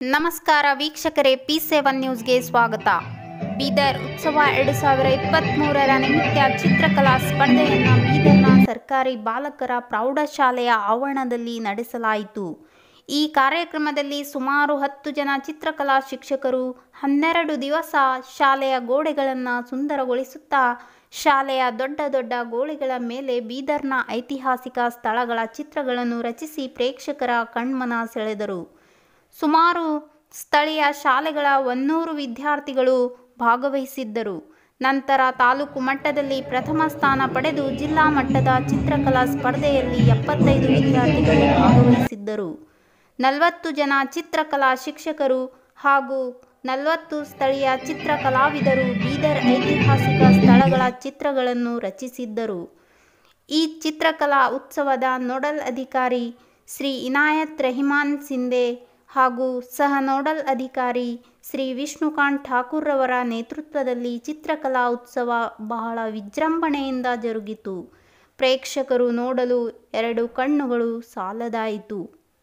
ನಮಸ್ಕಾರ ವೀಕ್ಷಕರೇ P seven ನ್ಯೂಸ್ಗೆ ಸ್ವಾಗತ ಬೀದರ್ ಉತ್ಸವ ಎರಡು ಸಾವಿರ ಇಪ್ಪತ್ತ್ಮೂರರ ನಿಮಿತ್ತ ಚಿತ್ರಕಲಾ ಸ್ಪರ್ಧೆಯನ್ನು ಬೀದರ್ನ ಸರ್ಕಾರಿ ಬಾಲಕರ ಪ್ರೌಢಶಾಲೆಯ ಆವರಣದಲ್ಲಿ ನಡೆಸಲಾಯಿತು ಈ ಕಾರ್ಯಕ್ರಮದಲ್ಲಿ ಸುಮಾರು ಹತ್ತು ಜನ ಚಿತ್ರಕಲಾ ಶಿಕ್ಷಕರು ಹನ್ನೆರಡು ದಿವಸ ಶಾಲೆಯ ಗೋಡೆಗಳನ್ನು ಸುಂದರಗೊಳಿಸುತ್ತಾ ಶಾಲೆಯ ದೊಡ್ಡ ದೊಡ್ಡ ಗೋಡೆಗಳ ಮೇಲೆ ಬೀದರ್ನ ಐತಿಹಾಸಿಕ ಸ್ಥಳಗಳ ಚಿತ್ರಗಳನ್ನು ರಚಿಸಿ ಪ್ರೇಕ್ಷಕರ ಕಣ್ಮನ ಸೆಳೆದರು ಸುಮಾರು ಸ್ಥಳೀಯ ಶಾಲೆಗಳ ಒನ್ನೂರು ವಿದ್ಯಾರ್ಥಿಗಳು ಭಾಗವಹಿಸಿದ್ದರು ನಂತರ ತಾಲೂಕು ಮಟ್ಟದಲ್ಲಿ ಪ್ರಥಮ ಸ್ಥಾನ ಪಡೆದು ಜಿಲ್ಲಾ ಮಟ್ಟದ ಚಿತ್ರಕಲಾ ಸ್ಪರ್ಧೆಯಲ್ಲಿ ಎಪ್ಪತ್ತೈದು ವಿದ್ಯಾರ್ಥಿಗಳು ಭಾಗವಹಿಸಿದ್ದರು ನಲವತ್ತು ಜನ ಚಿತ್ರಕಲಾ ಶಿಕ್ಷಕರು ಹಾಗೂ ನಲವತ್ತು ಸ್ಥಳೀಯ ಚಿತ್ರಕಲಾವಿದರು ಬೀದರ್ ಐತಿಹಾಸಿಕ ಸ್ಥಳಗಳ ಚಿತ್ರಗಳನ್ನು ರಚಿಸಿದ್ದರು ಈ ಚಿತ್ರಕಲಾ ಉತ್ಸವದ ನೋಡಲ್ ಅಧಿಕಾರಿ ಶ್ರೀ ಇನಾಯತ್ ರಹಿಮಾನ್ ಸಿಂಧೆ ಹಾಗೂ ಸಹ ನೋಡಲ್ ಅಧಿಕಾರಿ ಶ್ರೀ ವಿಷ್ಣುಕಾಂತ್ ಠಾಕೂರ್ರವರ ನೇತೃತ್ವದಲ್ಲಿ ಚಿತ್ರಕಲಾ ಉತ್ಸವ ಬಹಳ ವಿಜೃಂಭಣೆಯಿಂದ ಜರುಗಿತು ಪ್ರೇಕ್ಷಕರು ನೋಡಲು ಎರಡು ಕಣ್ಣುಗಳು ಸಾಲದಾಯಿತು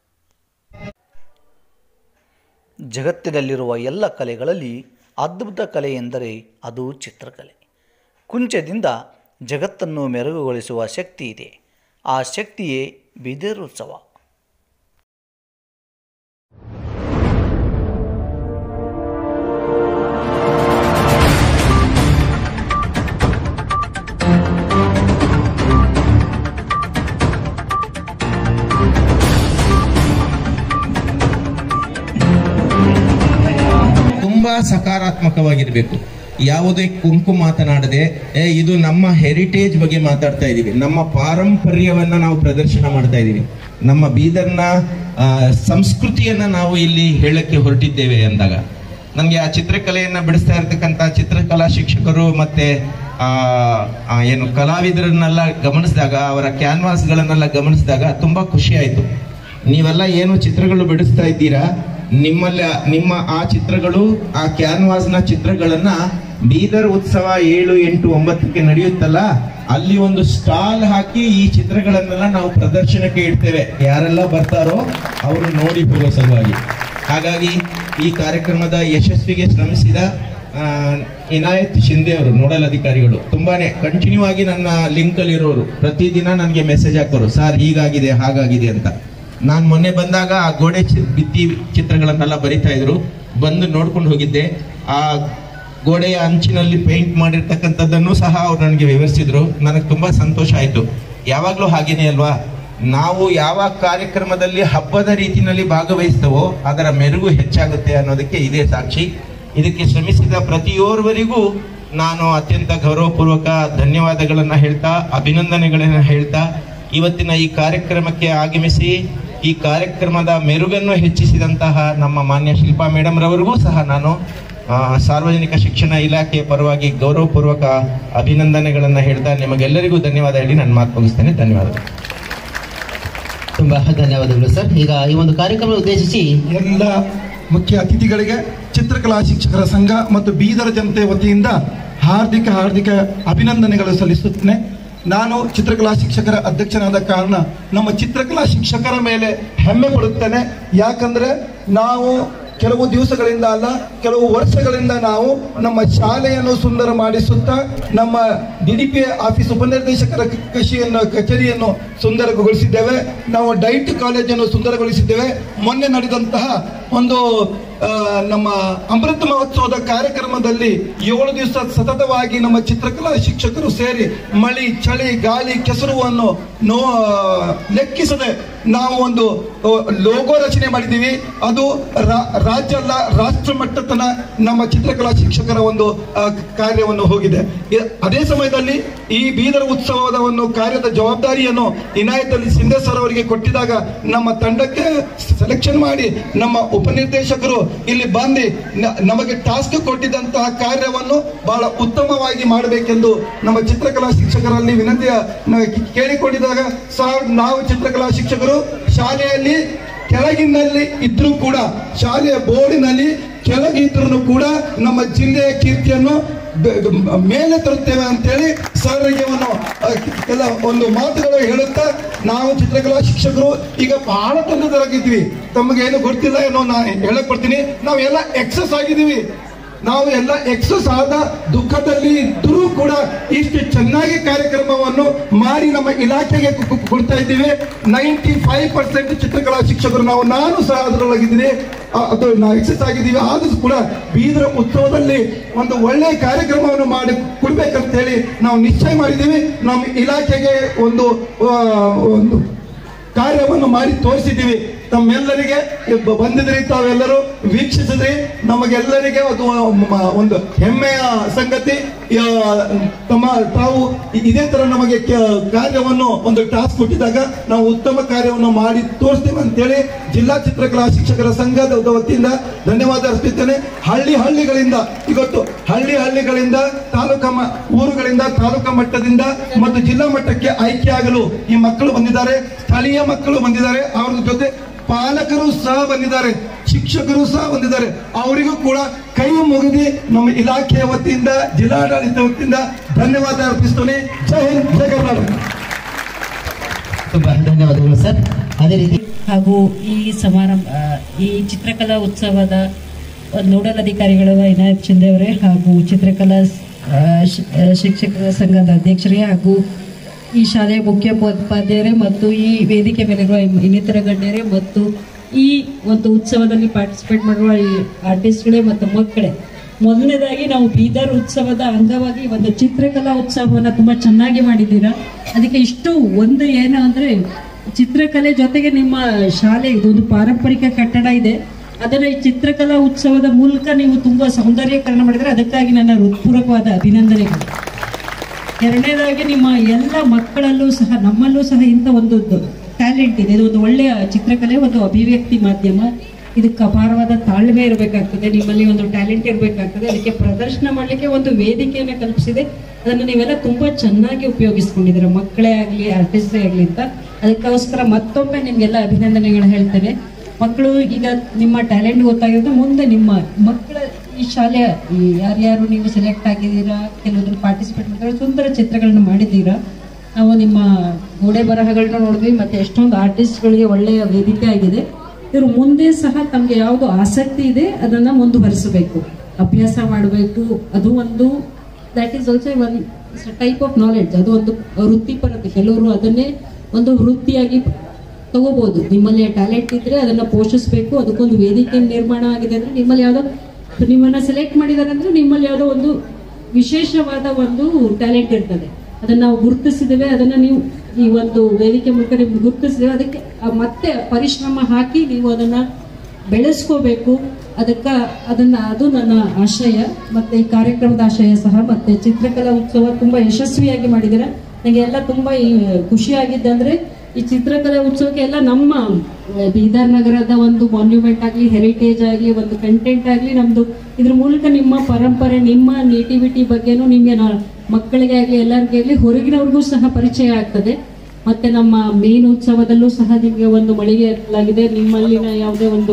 ಜಗತ್ತಿನಲ್ಲಿರುವ ಎಲ್ಲ ಕಲೆಗಳಲ್ಲಿ ಅದ್ಭುತ ಕಲೆ ಎಂದರೆ ಅದು ಚಿತ್ರಕಲೆ ಕುಂಚದಿಂದ ಜಗತ್ತನ್ನು ಮೆರುಗುಗೊಳಿಸುವ ಶಕ್ತಿ ಇದೆ ಆ ಶಕ್ತಿಯೇ ಬಿದಿರು ಉತ್ಸವ ತುಂಬಾ ಸಕಾರಾತ್ಮಕವಾಗಿರ್ಬೇಕು ಯಾವುದೇ ಕುಂಕು ಮಾತನಾಡದೆ ಏ ಇದು ನಮ್ಮ ಹೆರಿಟೇಜ್ ಬಗ್ಗೆ ಮಾತಾಡ್ತಾ ಇದೀವಿ ನಮ್ಮ ಪಾರಂಪರ್ಯವನ್ನ ನಾವು ಪ್ರದರ್ಶನ ಮಾಡ್ತಾ ಇದೀವಿ ನಮ್ಮ ಬೀದರ್ನ ಆ, ಸಂಸ್ಕೃತಿಯನ್ನ ನಾವು ಇಲ್ಲಿ ಹೇಳಕ್ಕೆ ಹೊರಟಿದ್ದೇವೆ ಅಂದಾಗ ನನಗೆ ಆ ಚಿತ್ರಕಲೆಯನ್ನ ಬಿಡಿಸ್ತಾ ಇರ್ತಕ್ಕಂಥ ಚಿತ್ರಕಲಾ ಶಿಕ್ಷಕರು ಮತ್ತೆ ಆ ಆ, ಏನು ಕಲಾವಿದರನ್ನೆಲ್ಲ ಗಮನಿಸಿದಾಗ ಅವರ ಕ್ಯಾನ್ವಾಸ್ಗಳನ್ನೆಲ್ಲ ಗಮನಿಸಿದಾಗ ತುಂಬಾ ಖುಷಿ ಆಯ್ತು ನೀವೆಲ್ಲ ಏನು ಚಿತ್ರಗಳು ಬಿಡಿಸ್ತಾ ಇದ್ದೀರಾ ನಿಮ್ಮಲ್ಲಿ ನಿಮ್ಮ ಆ ಚಿತ್ರಗಳು ಆ ಕ್ಯಾನ್ವಾಸ್ ನ ಚಿತ್ರಗಳನ್ನ ಬೀದರ್ ಉತ್ಸವ ಏಳು ಎಂಟು ಒಂಬತ್ತಕ್ಕೆ ನಡೆಯುತ್ತಲ್ಲ ಅಲ್ಲಿ ಒಂದು ಸ್ಟಾಲ್ ಹಾಕಿ ಈ ಚಿತ್ರಗಳನ್ನೆಲ್ಲ ನಾವು ಪ್ರದರ್ಶನಕ್ಕೆ ಇಡ್ತೇವೆ ಯಾರೆಲ್ಲ ಬರ್ತಾರೋ ಅವರು ನೋಡಿ ಹೋಗೋ ಸಲುವಾಗಿ ಹಾಗಾಗಿ ಈ ಕಾರ್ಯಕ್ರಮದ ಯಶಸ್ವಿಗೆ ಶ್ರಮಿಸಿದ ಆ, ಇನಾಯತ್ ಶಿಂದೆ ಅವರು ನೋಡಲ್ ಅಧಿಕಾರಿಗಳು ತುಂಬಾನೇ ಕಂಟಿನ್ಯೂ ಆಗಿ ನನ್ನ ಲಿಂಕ್ ಅಲ್ಲಿ ಇರೋರು ಪ್ರತಿದಿನ ನನಗೆ ಮೆಸೇಜ್ ಹಾಕೋರು ಸರ್ ಹೀಗಾಗಿದೆ ಹಾಗಾಗಿದೆ ಅಂತ ನಾನು ಮೊನ್ನೆ ಬಂದಾಗ ಆ ಗೋಡೆ ಚಿ- ಭಿತ್ತಿ ಚಿತ್ರಗಳನ್ನೆಲ್ಲ ಬರಿತಾ ಇದ್ರು ಬಂದು ನೋಡ್ಕೊಂಡು ಹೋಗಿದ್ದೆ ಆ ಗೋಡೆಯ ಅಂಚಿನಲ್ಲಿ ಪೇಂಟ್ ಮಾಡಿರ್ತಕ್ಕಂಥದ್ದನ್ನು ಸಹ ಅವ್ರು ನನಗೆ ವಿವರಿಸಿದ್ರು ನನಗೆ ತುಂಬಾ ಸಂತೋಷ ಆಯ್ತು ಯಾವಾಗ್ಲೂ ಹಾಗೇನೆ ಅಲ್ವಾ ನಾವು ಯಾವ ಕಾರ್ಯಕ್ರಮದಲ್ಲಿ ಹಬ್ಬದ ರೀತಿಯಲ್ಲಿ ಭಾಗವಹಿಸ್ತವೋ ಅದರ ಮೆರುಗು ಹೆಚ್ಚಾಗುತ್ತೆ ಅನ್ನೋದಕ್ಕೆ ಇದೇ ಸಾಕ್ಷಿ ಇದಕ್ಕೆ ಶ್ರಮಿಸಿದ ಪ್ರತಿಯೋರ್ವರಿಗೂ ನಾನು ಅತ್ಯಂತ ಗೌರವಪೂರ್ವಕ ಧನ್ಯವಾದಗಳನ್ನ ಹೇಳ್ತಾ ಅಭಿನಂದನೆಗಳನ್ನ ಹೇಳ್ತಾ ಇವತ್ತಿನ ಈ ಕಾರ್ಯಕ್ರಮಕ್ಕೆ ಆಗಮಿಸಿ ಈ ಕಾರ್ಯಕ್ರಮದ ಮೆರುಗನ್ನು ಹೆಚ್ಚಿಸಿದಂತಹ ನಮ್ಮ ಮಾನ್ಯ ಶಿಲ್ಪಾ ಮೇಡಮ್ ರವರಿಗೂ ಸಹ ನಾನು ಆ, ಸಾರ್ವಜನಿಕ ಶಿಕ್ಷಣ ಇಲಾಖೆಯ ಪರವಾಗಿ ಗೌರವಪೂರ್ವಕ ಅಭಿನಂದನೆಗಳನ್ನ ಹೇಳ್ತಾ ನಿಮಗೆಲ್ಲರಿಗೂ ಧನ್ಯವಾದ ಹೇಳಿ ನಾನು ಮಾತು ಮುಗಿಸ್ತೇನೆ ಧನ್ಯವಾದಗಳು ತುಂಬಾ ಧನ್ಯವಾದಗಳು ಸರ್ ಈಗ ಈ ಒಂದು ಕಾರ್ಯಕ್ರಮ ಉದ್ದೇಶಿಸಿ ಎಲ್ಲ ಮುಖ್ಯ ಅತಿಥಿಗಳಿಗೆ ಚಿತ್ರಕಲಾ ಶಿಕ್ಷಕರ ಸಂಘ ಮತ್ತು ಬೀದರ ಜನತೆ ವತಿಯಿಂದ ಹಾರ್ದಿಕ ಹಾರ್ದಿಕ ಅಭಿನಂದನೆಗಳು ಸಲ್ಲಿಸುತ್ತೇನೆ ನಾನು ಚಿತ್ರಕಲಾ ಶಿಕ್ಷಕರ ಅಧ್ಯಕ್ಷನಾದ ಕಾರಣ ನಮ್ಮ ಚಿತ್ರಕಲಾ ಶಿಕ್ಷಕರ ಮೇಲೆ ಹೆಮ್ಮೆ ಪಡುತ್ತೇನೆ ಯಾಕಂದ್ರೆ ನಾವು ಕೆಲವು ದಿವಸಗಳಿಂದ ಅಲ್ಲ ಕೆಲವು ವರ್ಷಗಳಿಂದ ನಾವು ನಮ್ಮ ಶಾಲೆಯನ್ನು ಸುಂದರ ಮಾಡಿಸುತ್ತಾ ನಮ್ಮ ಡಿ ಡಿ ಪಿ ಆಫೀಸ್ ಉಪನಿರ್ದೇಶಕರ ಕೃಷಿಯನ್ನು ಕಚೇರಿಯನ್ನು ಸುಂದರಗೊಳಿಸಿದ್ದೇವೆ ನಾವು ಡೈಟ್ ಕಾಲೇಜನ್ನು ಸುಂದರಗೊಳಿಸಿದ್ದೇವೆ ಮೊನ್ನೆ ನಡೆದಂತಹ ಒಂದು ಆ, ನಮ್ಮ ಅಮೃತ ಮಹೋತ್ಸವದ ಕಾರ್ಯಕ್ರಮದಲ್ಲಿ ಏಳು ದಿವಸ ಸತತವಾಗಿ ನಮ್ಮ ಚಿತ್ರಕಲಾ ಶಿಕ್ಷಕರು ಸೇರಿ ಮಳಿ ಚಳಿ ಗಾಳಿ ಕೆಸರುವನ್ನು ನೋ ಲೆಕ್ಕಿಸದೆ ನಾವು ಒಂದು ಆ, ಲೋಗೋ ರಚನೆ ಮಾಡಿದ್ದೀವಿ ಅದು ರಾ- ರಾಜ್ಯ ಅಲ್ಲ ರಾಷ್ಟ್ರ ಮಟ್ಟತನ ನಮ್ಮ ಚಿತ್ರಕಲಾ ಶಿಕ್ಷಕರ ಒಂದು ಆ, ಕಾರ್ಯವನ್ನು ಹೋಗಿದೆ ಇ- ಅದೇ ಸಮಯದಲ್ಲಿ ಈ ಬೀದರ್ ಉತ್ಸವದ ಒಂದು ಕಾರ್ಯದ ಜವಾಬ್ದಾರಿಯನ್ನು ಇನಾಯತ್ ಅಲಿ ಸಿಂಧೆ ಸರ್ ಅವರಿಗೆ ಕೊಟ್ಟಿದಾಗ ನಮ್ಮ ತಂಡಕ್ಕೆ ಸೆಲೆಕ್ಷನ್ ಮಾಡಿ ನಮ್ಮ ಉಪನಿರ್ದೇಶಕರು ಇಲ್ಲಿ ಬಂದು ನ- ನಮಗೆ ಟಾಸ್ಕ್ ಕೊಟ್ಟಿದ್ದಂತಹ ಕಾರ್ಯವನ್ನು ಬಹಳ ಉತ್ತಮವಾಗಿ ಮಾಡಬೇಕೆಂದು ನಮ್ಮ ಚಿತ್ರಕಲಾ ಶಿಕ್ಷಕರಲ್ಲಿ ವಿನಂತಿಯ ನ- ಕೇಳಿಕೊಂಡಿದ್ದಾಗ ಸರ್ ನಾವು ಚಿತ್ರಕಲಾ ಶಿಕ್ಷಕರು ಶಾಲೆಯಲ್ಲಿ ಕೆಳಗಿನಲ್ಲಿ ಇದ್ರೂ ಕೂಡ ಶಾಲೆಯ ಬೋರ್ಡಿನಲ್ಲಿ ಕೆಳಗಿದ್ರೂ ಕೂಡ ನಮ್ಮ ಜಿಲ್ಲೆಯ ಕೀರ್ತಿಯನ್ನು ದ- ದ- ಮೇಲೆ ತರುತ್ತೇವೆ ಅಂತೇಳಿ ಸರ್ಗೆ ಒಂದು ಆ, ಕೆಲ ಒಂದು ಮಾತುಗಳು ಹೇಳುತ್ತಾ ನಾವು ಚಿತ್ರಕಲಾ ಶಿಕ್ಷಕರು ಈಗ ಬಹಳ ತೊಂದರೆಯಾಗಿದ್ವಿ ತಮಗೇನು ಗೊತ್ತಿಲ್ಲ ಏನೋ ನಾನು ಹೇಳಕ್ ಬರ್ತೀನಿ ನಾವೆಲ್ಲ ಎಕ್ಸಸ್ ಆಗಿದ್ದೀವಿ ನಾವು ಎಲ್ಲ ಎಕ್ಸಸ್ ಆದ ದುಃಖದಲ್ಲಿ ಇದ್ದರೂ ಕೂಡ ಇಷ್ಟು ಚೆನ್ನಾಗಿ ಕಾರ್ಯಕ್ರಮವನ್ನು ಮಾಡಿ ನಮ್ಮ ಇಲಾಖೆಗೆ ಕೊ- ಕೊ- ಕೊಡ್ತಾ ಇದ್ದೀವಿ ನೈಂಟಿ ಫೈವ್ ಪರ್ಸೆಂಟ್ ಚಿತ್ರಕಲಾ ಶಿಕ್ಷಕರು ನಾವು ನಾನು ಸಹ ಅದರೊಳಗಿದ್ದೀನಿ ಆ, ಅದು ನಾವು ಎಕ್ಸಸ್ ಆಗಿದ್ದೀವಿ ಆದರೂ ಕೂಡ ಬೀದರ ಉತ್ಸವದಲ್ಲಿ ಒಂದು ಒಳ್ಳೆಯ ಕಾರ್ಯಕ್ರಮವನ್ನು ಮಾಡಿ ಕೊಡ್ಬೇಕಂತ ಹೇಳಿ ನಾವು ನಿಶ್ಚಯ ಮಾಡಿದ್ದೀವಿ ನಮ್ಮ ಇಲಾಖೆಗೆ ಒಂದು ಆ, ಒಂದು ಕಾರ್ಯವನ್ನು ಮಾಡಿ ತೋರಿಸಿದ್ದೀವಿ ತಮ್ಮೆಲ್ಲರಿಗೆ ಬ- ಬಂದಿದ್ರಿ ತಾವೆಲ್ಲರೂ ವೀಕ್ಷಿಸಿದ್ರಿ ನಮಗೆಲ್ಲರಿಗೆ ಅದು ಮ- ಒಂದು ಹೆಮ್ಮೆಯ ಸಂಗತಿ ಆ, ತಮ್ಮ ತಾವು ಇ- ಇದೇ ತರ ನಮಗೆ ಕ- ಕಾರ್ಯವನ್ನು ಒಂದು ಟಾಸ್ಕ್ ಕೊಟ್ಟಿದಾಗ ನಾವು ಉತ್ತಮ ಕಾರ್ಯವನ್ನು ಮಾಡಿ ತೋರಿಸ್ತೇವೆ ಅಂತೇಳಿ ಜಿಲ್ಲಾ ಚಿತ್ರಕಲಾ ಶಿಕ್ಷಕರ ಸಂಘದ ವತಿಯಿಂದ ಧನ್ಯವಾದ ಅರ್ಪಿಸ್ತೇನೆ ಹಳ್ಳಿ ಹಳ್ಳಿಗಳಿಂದ ಇವತ್ತು ಹಳ್ಳಿ ಹಳ್ಳಿಗಳಿಂದ ತಾಲೂಕಾ ಮ- ಊರುಗಳಿಂದ ತಾಲೂಕಾ ಮಟ್ಟದಿಂದ ಮತ್ತು ಜಿಲ್ಲಾ ಮಟ್ಟಕ್ಕೆ ಆಯ್ಕೆಯಾಗಲು ಈ ಮಕ್ಕಳು ಬಂದಿದ್ದಾರೆ ಸ್ಥಳೀಯ ಮಕ್ಕಳು ಬಂದಿದ್ದಾರೆ ಅವ್ರ ಜೊತೆ ಪಾಲಕರು ಸಹ ಬಂದಿದ್ದಾರೆ ಶಿಕ್ಷಕರು ಸಹ ಬಂದಿದ್ದಾರೆ ಅವರಿಗೂ ಕೂಡ ಕೈ ಮುಗಿದಿ ನಮ್ಮ ಇಲಾಖೆಯ ವತಿಯಿಂದ ಜಿಲ್ಲಾಡಳಿತ ವತಿಯಿಂದ ಧನ್ಯವಾದ ಅರ್ಪಿಸ್ತೇನೆ ಜೈ ಹಿಂದ್ ಜೈ ಕರ್ನಾಟಕ ತುಂಬಾ ಧನ್ಯವಾದಗಳು ಸರ್ ಅದೇ ರೀತಿ ಹಾಗೂ ಈ ಸಮಾರಂಭ ಆ, ಈ ಚಿತ್ರಕಲಾ ಉತ್ಸವದ ನೋಡಲ್ ಅಧಿಕಾರಿಗಳು ಇನಾಯತ್ ಶಿಂದೆ ಅವರೇ ಹಾಗೂ ಚಿತ್ರಕಲಾ ಆ, ಶಿ- ಆ, ಶಿಕ್ಷಕರ ಸಂಘದ ಅಧ್ಯಕ್ಷರೇ ಹಾಗೂ ಈ ಶಾಲೆಯ ಮುಖ್ಯ ಉಪಾಧ್ಯಾಯರೇ ಮತ್ತು ಈ ವೇದಿಕೆ ಮೇಲಿರುವ ಇನ್- ಇನ್ನಿತರ ಗಣ್ಯರೇ ಮತ್ತು ಈ ಒಂದು ಉತ್ಸವದಲ್ಲಿ ಪಾರ್ಟಿಸಿಪೇಟ್ ಮಾಡುವ ಈ ಆರ್ಟಿಸ್ಟ್ಗಳೇ ಮತ್ತು ಮಕ್ಕಳೇ ಮೊದಲನೇದಾಗಿ ನಾವು ಬೀದರ್ ಉತ್ಸವದ ಅಂಗವಾಗಿ ಒಂದು ಚಿತ್ರಕಲಾ ಉತ್ಸವವನ್ನು ತುಂಬಾ ಚೆನ್ನಾಗಿ ಮಾಡಿದ್ದೀರಾ ಅದಕ್ಕೆ ಇಷ್ಟು ಒಂದು ಏನು ಅಂದ್ರೆ ಚಿತ್ರಕಲೆ ಜೊತೆಗೆ ನಿಮ್ಮ ಶಾಲೆ ಇದೊಂದು ಪಾರಂಪರಿಕ ಕಟ್ಟಡ ಇದೆ ಅದನ್ನ ಈ ಚಿತ್ರಕಲಾ ಉತ್ಸವದ ಮೂಲಕ ನೀವು ತುಂಬಾ ಸೌಂದರ್ಯೀಕರಣ ಮಾಡಿದ್ರೆ ಅದಕ್ಕಾಗಿ ನನ್ನ ಹೃತ್ಪೂರ್ವಕವಾದ ಅಭಿನಂದನೆಗಳು ಎರಡನೇದಾಗಿ ನಿಮ್ಮ ಎಲ್ಲ ಮಕ್ಕಳಲ್ಲೂ ಸಹ ನಮ್ಮಲ್ಲೂ ಸಹ ಇಂಥ ಒಂದು ಟ್ಯಾಲೆಂಟ್ ಇದೆ ಇದು ಒಂದು ಒಳ್ಳೆಯ ಚಿತ್ರಕಲೆ ಒಂದು ಅಭಿವ್ಯಕ್ತಿ ಮಾಧ್ಯಮ ಇದಕ್ಕೆ ಅಪಾರವಾದ ತಾಳ್ಮೆ ಇರಬೇಕಾಗ್ತದೆ ನಿಮ್ಮಲ್ಲಿ ಒಂದು ಟ್ಯಾಲೆಂಟ್ ಇರಬೇಕಾಗ್ತದೆ ಅದಕ್ಕೆ ಪ್ರದರ್ಶನ ಮಾಡಲಿಕ್ಕೆ ಒಂದು ವೇದಿಕೆಯನ್ನು ಕಲ್ಪಿಸಿದೆ ಅದನ್ನು ನೀವೆಲ್ಲ ತುಂಬಾ ಚೆನ್ನಾಗಿ ಉಪಯೋಗಿಸ್ಕೊಂಡಿದ್ದೀರ ಮಕ್ಕಳೇ ಆಗಲಿ ಆರ್ಟಿಸ್ಟೇ ಆಗಲಿ ಅಂತ ಅದಕ್ಕೋಸ್ಕರ ಮತ್ತೊಮ್ಮೆ ನಿಮಗೆಲ್ಲ ಅಭಿನಂದನೆಗಳು ಹೇಳ್ತೇನೆ ಮಕ್ಕಳು ಈಗ ನಿಮ್ಮ ಟ್ಯಾಲೆಂಟ್ ಗೊತ್ತಾಗಿರೋದು ಮುಂದೆ ನಿಮ್ಮ ಮಕ್ಕಳ ಈ ಶಾಲೆಯ ಈ ಯಾರ್ಯಾರು ನೀವು ಸೆಲೆಕ್ಟ್ ಆಗಿದ್ದೀರಾ ಕೆಲವೊಂದು ಪಾರ್ಟಿಸಿಪೇಟ್ ಮಾಡಿದ್ರೆ ಸುಂದರ ಚಿತ್ರಗಳನ್ನ ಮಾಡಿದ್ದೀರಾ ನಾವು ನಿಮ್ಮ ಗೋಡೆ ಬರಹಗಳನ್ನ ನೋಡಿದ್ವಿ ಮತ್ತೆ ಎಷ್ಟೊಂದು ಆರ್ಟಿಸ್ಟ್ಗಳಿಗೆ ಒಳ್ಳೆಯ ವೇದಿಕೆ ಆಗಿದೆ ಇವರು ಮುಂದೆ ಸಹ ತಮಗೆ ಯಾವುದು ಆಸಕ್ತಿ ಇದೆ ಅದನ್ನ ಮುಂದುವರಿಸಬೇಕು ಅಭ್ಯಾಸ ಮಾಡಬೇಕು ಅದು ಒಂದು that is also one type of knowledge ಅದು ಒಂದು ವೃತ್ತಿಪರತೆ ಕೆಲವರು ಅದನ್ನೇ ಒಂದು ವೃತ್ತಿಯಾಗಿ ತಗೋಬಹುದು ನಿಮ್ಮಲ್ಲಿ ಟ್ಯಾಲೆಂಟ್ ಇದ್ರೆ ಅದನ್ನ ಪೋಷಿಸಬೇಕು ಅದಕ್ಕೊಂದು ವೇದಿಕೆ ನಿರ್ಮಾಣ ಆಗಿದೆ ಅಂದ್ರೆ ನಿಮ್ಮಲ್ಲಿ ಯಾವ್ದೋ ನಿಮ್ಮನ್ನ ಸೆಲೆಕ್ಟ್ ಮಾಡಿದಾರೆ ಅಂದ್ರೆ ನಿಮ್ಮಲ್ಲಿ ಯಾವುದೋ ಒಂದು ವಿಶೇಷವಾದ ಒಂದು ಟ್ಯಾಲೆಂಟ್ ಇರ್ತದೆ ಅದನ್ನ ನಾವು ಗುರುತಿಸಿದ್ದೇವೆ ಅದನ್ನ ನೀವು ಈ ಒಂದು ವೇದಿಕೆ ಮೂಲಕ ನಿಮ್ಗೆ ಗುರುತಿಸಿದ್ದೇವೆ ಅದಕ್ಕೆ ಆ ಮತ್ತೆ ಪರಿಶ್ರಮ ಹಾಕಿ ನೀವು ಅದನ್ನ ಬೆಳೆಸ್ಕೋಬೇಕು ಅದಕ್ಕ ಅದನ್ನ ಅದು ನನ್ನ ಆಶಯ ಮತ್ತೆ ಈ ಕಾರ್ಯಕ್ರಮದ ಆಶಯ ಸಹ ಮತ್ತೆ ಚಿತ್ರಕಲಾ ಉತ್ಸವ ತುಂಬಾ ಯಶಸ್ವಿಯಾಗಿ ಮಾಡಿದ್ದೀರಾ ನನಗೆ ಎಲ್ಲ ತುಂಬಾ ಈ ಖುಷಿಯಾಗಿದ್ದಂದ್ರೆ ಈ ಚಿತ್ರಕಲಾ ಉತ್ಸವಕ್ಕೆ ಎಲ್ಲ ನಮ್ಮ ಆ, ಬೀದರ್ ನಗರದ ಒಂದು ಮಾನ್ಯುಮೆಂಟ್ ಆಗಲಿ ಹೆರಿಟೇಜ್ ಆಗಲಿ ಒಂದು ಕಂಟೆಂಟ್ ಆಗಲಿ ನಮ್ದು ಇದ್ರ ಮೂಲಕ ನಿಮ್ಮ ಪರಂಪರೆ ನಿಮ್ಮ ನೇಟಿವಿಟಿ ಬಗ್ಗೆನೂ ನಿಮಗೆ ನಾ- ಮಕ್ಕಳಿಗೆ ಆಗಲಿ ಎಲ್ಲರಿಗೂ ಆಗಲಿ ಹೊರಗಿನವ್ರಿಗೂ ಸಹ ಪರಿಚಯ ಆಗ್ತದೆ ಮತ್ತೆ ನಮ್ಮ ಮೇನ್ ಉತ್ಸವದಲ್ಲೂ ಸಹ ನಿಮಗೆ ಒಂದು ಮಳಿಗೆ ಇರಲಾಗಿದೆ ನಿಮ್ಮಲ್ಲಿನ ಯಾವುದೇ ಒಂದು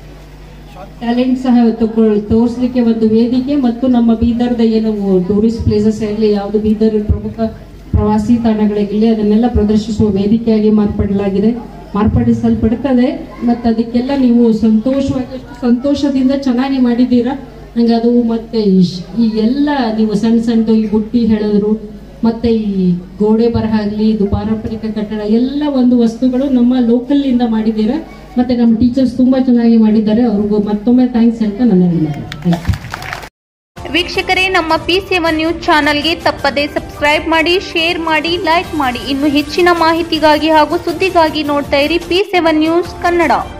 ಟ್ಯಾಲೆಂಟ್ ಸಹ ತಗೊಳ್- ತೋರಿಸ್ಲಿಕ್ಕೆ ಒಂದು ವೇದಿಕೆ ಮತ್ತು ನಮ್ಮ ಬೀದರ್ದ ಏನು ಟೂರಿಸ್ಟ್ ಪ್ಲೇಸಸ್ ಆಗಲಿ ಯಾವುದು ಬೀದರ್ ಪ್ರಮುಖ ಪ್ರವಾಸಿ ತಾಣಗಳಿರಲಿ ಅದನ್ನೆಲ್ಲ ಪ್ರದರ್ಶಿಸುವ ವೇದಿಕೆಯಾಗಿ ಮಾರ್ಪಡಲಾಗಿದೆ ಮಾರ್ಪಡಿಸಲ್ಪಡುತ್ತದೆ ಮತ್ತು ಅದಕ್ಕೆಲ್ಲ ನೀವು ಸಂತೋಷವಾಗಿ ಎಷ್ಟು ಸಂತೋಷದಿಂದ ಚೆನ್ನಾಗಿ ಮಾಡಿದ್ದೀರಾ ನಂಗೆ ಅದು ಮತ್ತೆ ಈ ಶ್- ಈ ಎಲ್ಲ ನೀವು ಸಣ್ಣ ಸಣ್ಣದು ಈ ಬುಟ್ಟಿ ಹೇಳಿದ್ರು ಮತ್ತೆ ಈ ಗೋಡೆ ಬರಹ ಆಗಲಿ ಇದು ಪಾರಂಪರಿಕ ಕಟ್ಟಡ ಎಲ್ಲ ಒಂದು ವಸ್ತುಗಳು ನಮ್ಮ ಲೋಕಲ್ ಇಂದ ಮಾಡಿದ್ದೀರಾ ಮತ್ತೆ ನಮ್ಮ ಟೀಚರ್ಸ್ ತುಂಬಾ ಚೆನ್ನಾಗಿ ಮಾಡಿದ್ದಾರೆ ಅವ್ರಿಗೂ ಮತ್ತೊಮ್ಮೆ ಥ್ಯಾಂಕ್ಸ್ ಹೇಳ್ತಾ ನನ್ನ ಥ್ಯಾಂಕ್ ಯು ವೀಕ್ಷಕರೇ ನಮ್ಮ ಪಿ ಸೆವೆನ್ ನ್ಯೂಸ್ ಚಾನಲ್ಗೆ ತಪ್ಪದೇ ಸಬ್ಸ್ಕ್ರೈಬ್ ಮಾಡಿ ಶೇರ್ ಮಾಡಿ ಲೈಕ್ ಮಾಡಿ ಇನ್ನು ಹೆಚ್ಚಿನ ಮಾಹಿತಿಗಾಗಿ ಹಾಗೂ ಸುದ್ದಿಗಾಗಿ ನೋಡ್ತಾ ಇರಿ ಪಿ ಸೆವೆನ್ ನ್ಯೂಸ್ ಕನ್ನಡ